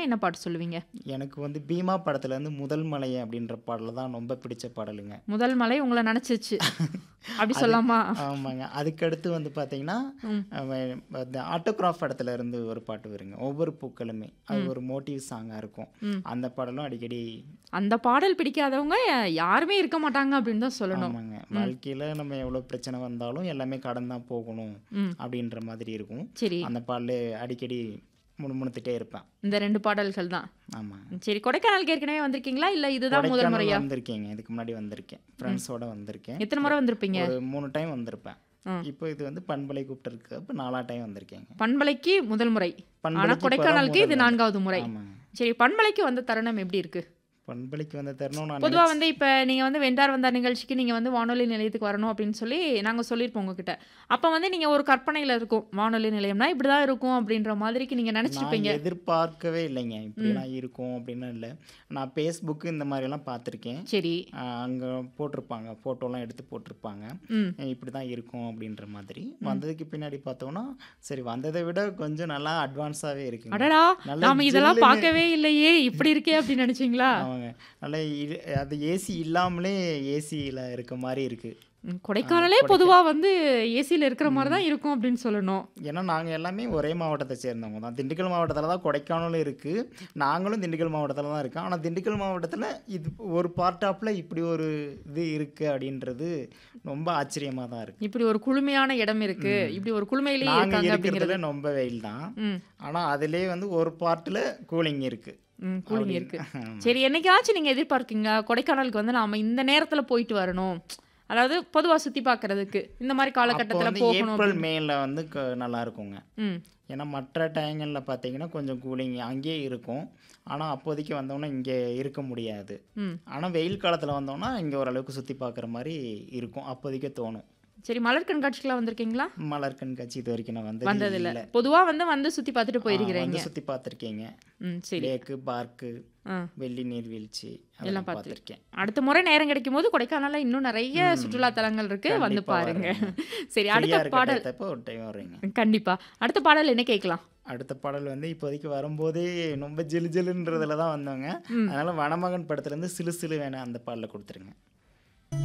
என்ன பாட்டு சொல்லுவீங்க எனக்கு வந்து பீமா படத்துல இருந்து முதல் மலை அப்படின்ற பாடல் தான் ரொம்ப பிடிச்ச பாடலுங்க முதல் மலை உங்களை நினைச்சிச்சு அப்படி அது சொல்லாமா ஆமாங்க அதுக்கடுத்து வந்து பார்த்தீங்கன்னா ம். அவன் இந்த ஆட்டோகிராஃப் இடத்துல இருந்து ஒரு பாட்டு வருங்க ஒவ்வொரு பூக்களுமே அது ஒரு மோட்டிவ் சாங்காக இருக்கும் ம். அந்த பாடலும் அடிக்கடி அந்த பாடல் பிடிக்காதவங்க யாருமே இருக்க மாட்டாங்க அப்படின்னு தான் சொல்லணும் ஆமாங்க வாழ்க்கையில நம்ம எவ்வளோ பிரச்சனை வந்தாலும் எல்லாமே கடந்து தான் போகணும் ம் அப்படின்ற மாதிரி இருக்கும் சரி அந்த பாடல் அடிக்கடி முணுமுணுத்துட்டே இருப்பேன் இந்த ரெண்டு பாடல்கள் தான் ஆமாங்க சரி கொடைக்கானலுக்கு ஏற்கனவே வந்திருக்கீங்களா இல்ல இதுதான் முதல் கொடைக்கானல் முறையா வந்திருக்கேங்க இதுக்கு முன்னாடி வந்திருக்கேன் ஃப்ரெண்ட்ஸோட வந்திருக்கேன் எத்தனை முறை வந்திருப்பீங்க ஒரு மூணு டைம் வந்திருப்பேன் ம். இப்போ இது வந்து பண்பலை கூப்பிட்டு அப்போ நாலா டைம் வந்திருக்கேங்க பண்பலைக்கு முதல் முறை ஆனா பண்பலைக்கு கொடைக்கானலுக்கு இப்பதான் இது முதல் நான்காவது முறை ஆமாங்க சரி பண்பலைக்கு வந்த தருணம் எப்படி இருக்கு பண்பலைக்கு வந்த தருணம் நான் பொதுவா வந்து இப்ப நீங்க வந்து வெண்டார் வந்தார் நிகழ்ச்சிக்கு நீங்க வந்து வானொலி நிலையத்துக்கு வரணும் அப்படின்னு சொல்லி நாங்க சொல்லியிருப்போம் உங்ககிட்ட அப்ப வந்து நீங்க ஒரு கற்பனையில இருக்கும் வானொலி நிலையம்னா இப்படிதான் இருக்கும் அப்படின்ற மாதிரிக்கு நீங்க நான் நினைச்சிருப்பீங்க எதிர்பார்க்கவே இல்லைங்க இப்படிலாம் இருக்கும் அப்படின்னு இல்லை நான் ஃபேஸ்புக் இந்த மாதிரிலாம் பார்த்துருக்கேன் சரி அங்கே போட்டிருப்பாங்க ஃபோட்டோலாம் எடுத்து போட்டிருப்பாங்க ம் இப்படி தான் இருக்கும் அப்படின்ற மாதிரி வந்ததுக்கு பின்னாடி பார்த்தோம்னா சரி வந்ததை விட கொஞ்சம் நல்லா அட்வான்ஸாகவே இருக்குங்க அடடா நல்ல நாம இதெல்லாம் ஜில்லுன்னு- பார்க்கவே இல்லையே இப்படி இருக்கே அப்படின்னு நினைச்சீங்களா ஆமாங்க நல்லா இரு- அது ஏசி இல்லாமலே ஏசியில் இருக்க மாதிரி இருக்கு ம், கொடைக்கானலே பொதுவா வந்து ஏசில இருக்கிற மாதிரி தான் இருக்கும் அப்படின்னு சொல்லணும் ஏன்னா நாங்கள் எல்லாமே ஒரே மாவட்டத்தை சேர்ந்தவங்க தான் திண்டுக்கல் மாவட்டத்தில் தான் கொடைக்கானலும் இருக்குது நாங்களும் திண்டுக்கல் மாவட்டத்தில் தான் இருக்கோம் ஆனால் திண்டுக்கல் மாவட்டத்தில் இது ஒரு பார்ட் ஆஃப்ல இப்படி ஒரு இது இருக்குது அப்படின்றது ரொம்ப ஆச்சரியமாக தான் இருக்குது இப்படி ஒரு குளுமையான இடம் இருக்கு இப்படி ஒரு குளுமையிலேயே நாங்கள் இருக்காங்க அப்படிங்கிறது இருக்கிறதுல ரொம்ப வெயில் தான் ம் ஆனால் அதுலேயே வந்து ஒரு பார்ட்டில் கூலிங் இருக்குது ம் கூலிங் இருக்கு சரி என்னைக்காச்சும் நீங்க எதிர்பார்க்கீங்க கொடைக்கானலுக்கு வந்து நாம இந்த நேரத்துல போயிட்டு வரணும் அதாவது பொதுவா சுத்தி பார்க்கிறதுக்கு இந்த மாதிரி அப்போ காலகட்டத்துல வந்து போகணும் ஏப்ரல் மேல வந்து க- நல்லா இருக்குங்க ம் ஏன்னா மற்ற டைங்களில் பார்த்தீங்கன்னா கொஞ்சம் கூலிங் அங்கேயே இருக்கும் ஆனால் அப்போதைக்கு வந்தோன்னா இங்கே இருக்க முடியாது ம் ஆனால் வெயில் காலத்தில் வந்தோம்னா இங்கே ஓரளவுக்கு சுற்றி பார்க்குற மாதிரி இருக்கும் அப்போதைக்கே தோணும் சரி மலர் கண்காட்சிக்கெல்லாம் வந்திருக்கீங்களா மலர் கண்காட்சி இது வரைக்கும் நான் வந்தது வந்ததில்ல இல்லை பொதுவா வந்து வந்து சுத்தி பார்த்துட்டு போயிருக்கிறீங்க வந்து சுற்றி பார்த்துருக்கீங்க ம் சரி லேக்கு பார்க்கு ஆ வெள்ளி நீர்வீழ்ச்சி எல்லாம் அதெல்லாம் பார்த்து- பார்த்துருக்கேன் அடுத்த முறை நேரம் கிடைக்கும் போது கொடைக்கானல்ல இன்னும் நிறைய சுற்றுலா தலங்கள் இருக்கு வந்து கண்டிப்பா பாருங்க சரி ஃப்ரீயாக அடுத்த இருக்க பாடல் டயத்தப்போ ஒரு டைம் வருவீங்க கண்டிப்பா அடுத்த பாடல் என்ன கேட்கலாம் அடுத்த பாடல் வந்து இப்போதைக்கு வரும்போதே ரொம்ப ஜிலு ஜிலுன்றதுல தான் வந்தவங்க அதனால வனமகன் படத்துலேருந்து சிலு சிலு வேணாம் அந்த பாடலை கொடுத்துருங்க